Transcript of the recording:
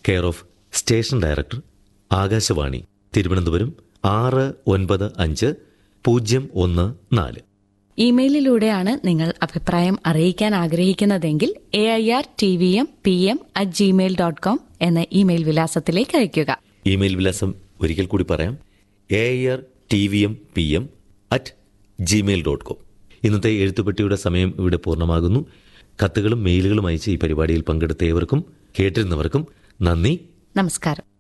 care of station director Akashvani Thiruvananthapuram ആറ് ഒൻപത് അഞ്ച് പൂജ്യം ഒന്ന് നാല് ഇമെയിലിലൂടെയാണ് നിങ്ങൾ അഭിപ്രായം അറിയിക്കാൻ ആഗ്രഹിക്കുന്നതെങ്കിൽ A I R T V M P M at Gmail dot com എന്ന ഇമെയിൽ വിലാസത്തിലേക്ക് അയയ്ക്കുക ഇമെയിൽ വിലാസം ഒരിക്കൽ കൂടി പറയാം A R T V M P M at Gmail dot com ഇന്നത്തെ എഴുത്തുപെട്ടിയുടെ സമയം ഇവിടെ പൂർണ്ണമാകുന്നു കത്തുകളും മെയിലുകളും അയച്ച് ഈ പരിപാടിയിൽ പങ്കെടുത്ത ഏവർക്കും കേട്ടിരുന്നവർക്കും നന്ദി നമസ്കാരം